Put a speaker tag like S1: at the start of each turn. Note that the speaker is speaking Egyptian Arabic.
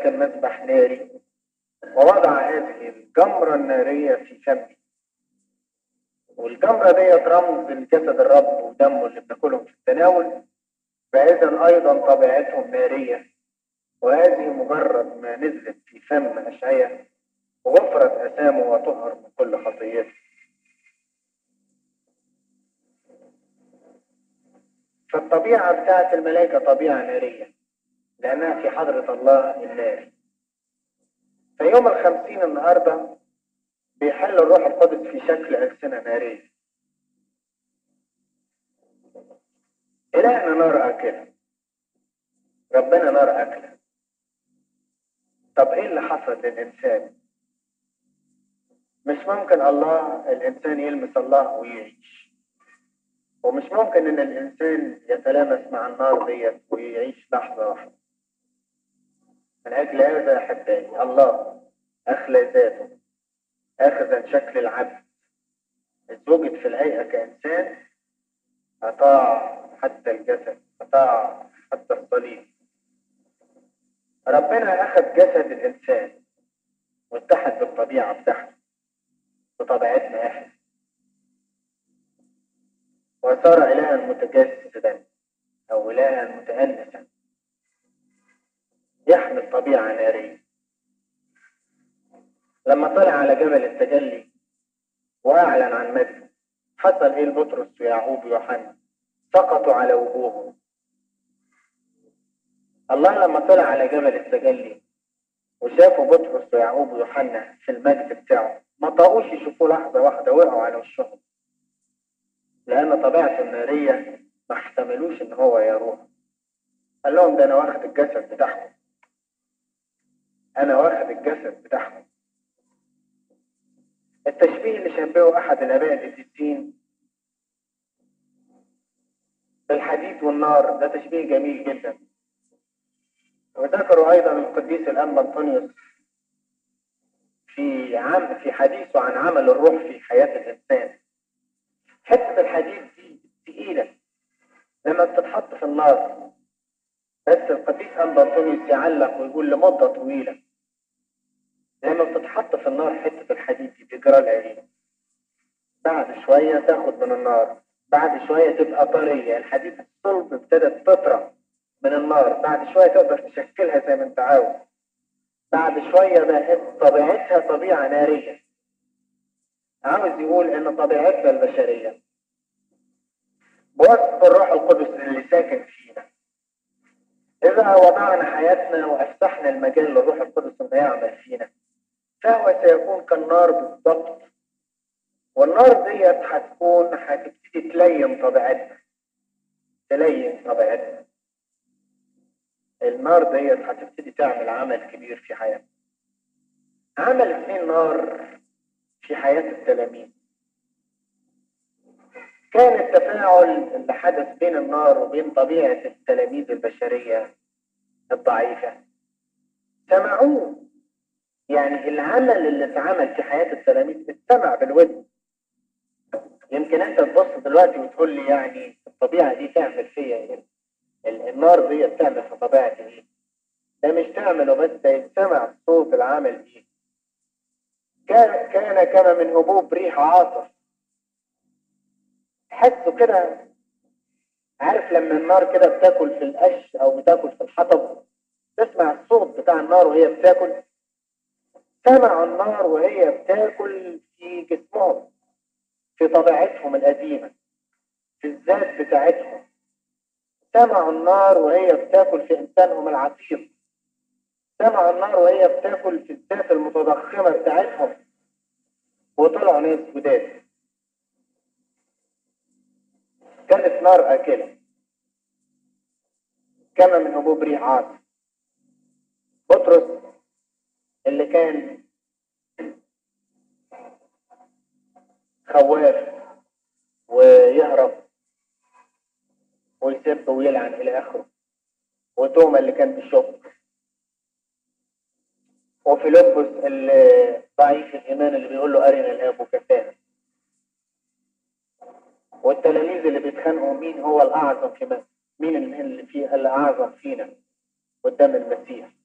S1: ولكن مذبح ناري ووضع هذه الجمرة النارية في فمه والجمرة ديت رمز لجسد الرب ودمه اللي بناكلهم في التناول فإذا أيضا طبيعتهم نارية وهذه مجرد ما نزلت في فم أشعية غفرت أثامه وطهر من كل خطيته فالطبيعة بتاعت الملائكة طبيعة نارية لأنها في حضرة الله النار في يوم الخمسين النهاردة بيحل الروح القدس في شكل ألسنة نارية إلهنا نار أكلة ربنا نار أكلة طب إيه اللي حصل للإنسان مش ممكن الله الإنسان يلمس الله ويعيش ومش ممكن إن الإنسان يتلامس مع النار ديت ويعيش لحظة واحدة من أجل هذا يا أحبائي الله أخلى ذاته آخذا شكل العبد اتوجد في الهيئة كإنسان أطاع حتى الجسد أطاع حتى الصليب ربنا أخذ جسد الإنسان واتحد بالطبيعة بتاعته بطبيعتنا إحنا وصار إلها متجسدا أو إلها متأنسا يحمل طبيعة نارية لما طلع على جبل التجلي وأعلن عن مجده حصل إيه لبطرس ويعقوب ويوحنا سقطوا على وجوههم الله لما طلع على جبل التجلي وشافوا بطرس ويعقوب ويوحنا في المجد بتاعه ما طاقوش يشوفوه لحظة واحدة وقعوا على وشهم لأن طبيعته النارية ما احتملوش إن هو يروح قال لهم ده أنا واخد الجسد بتاعهم أنا واخد الجسد بتاعهم التشبيه اللي شبهه أحد الآباء القديسين بالحديد والنار ده تشبيه جميل جدا وذكروا أيضا القديس الأنبا أنطونيوس في عام في حديثه عن عمل الروح في حياة الإنسان حتة الحديد دي تقيلة لما بتتحط في النار بس القديس أنبا أنطونيوس يعلق ويقول لمدة طويلة لما بتتحط في النار حتة الحديد دي بيجرى لها ايه؟ بعد شوية تاخد من النار بعد شوية تبقى طرية الحديد الصلب ابتدت تطرى من النار بعد شوية تقدر تشكلها زي ما انت عاوز بعد شوية بقت طبيعتها طبيعة نارية عاوز يقول ان طبيعتنا البشرية بواسطة الروح القدس اللي ساكن فينا إذا وضعنا حياتنا وأفتحنا المجال للروح القدس إنه يعمل فينا فهو سيكون كالنار بالضبط والنار ديت هتكون هتبتدي تلين طبيعتنا تلين طبيعتنا النار ديت هتبتدي تعمل عمل كبير في حياتنا عمل اثنين نار في حياة التلاميذ كان التفاعل اللي حدث بين النار وبين طبيعة التلاميذ البشرية الضعيفة سمعوه يعني العمل اللي اتعمل في حياة التلاميذ اتسمع بالودن يمكن انت تبص دلوقتي وتقول لي يعني الطبيعة دي تعمل فيا ايه النار دي تعمل في طبيعتي ايه ده مش تعمله بس ده يتسمع صوت العمل دي كان كان كما من هبوب ريح عاصف تحسه كده عارف لما النار كده بتاكل في القش او بتاكل في الحطب تسمع الصوت بتاع النار وهي بتاكل سمعوا النار وهي بتاكل في جسمهم في طبيعتهم القديمة في الذات بتاعتهم سمعوا النار وهي بتاكل في إنسانهم العتيق سمعوا النار وهي بتاكل في الذات المتضخمة بتاعتهم وطلعوا ناس جداد كانت نار آكلة كما من هبوب ريح عاصف بطرس اللي كان خواف ويهرب ويسب ويلعن الى اخره وتوما اللي كان بيشك وفيلبس اللي ضعيف الايمان اللي بيقول له ارنا الاب وكفانا والتلاميذ اللي بيتخانقوا مين هو الاعظم في مين اللي فيه الاعظم فينا قدام المسيح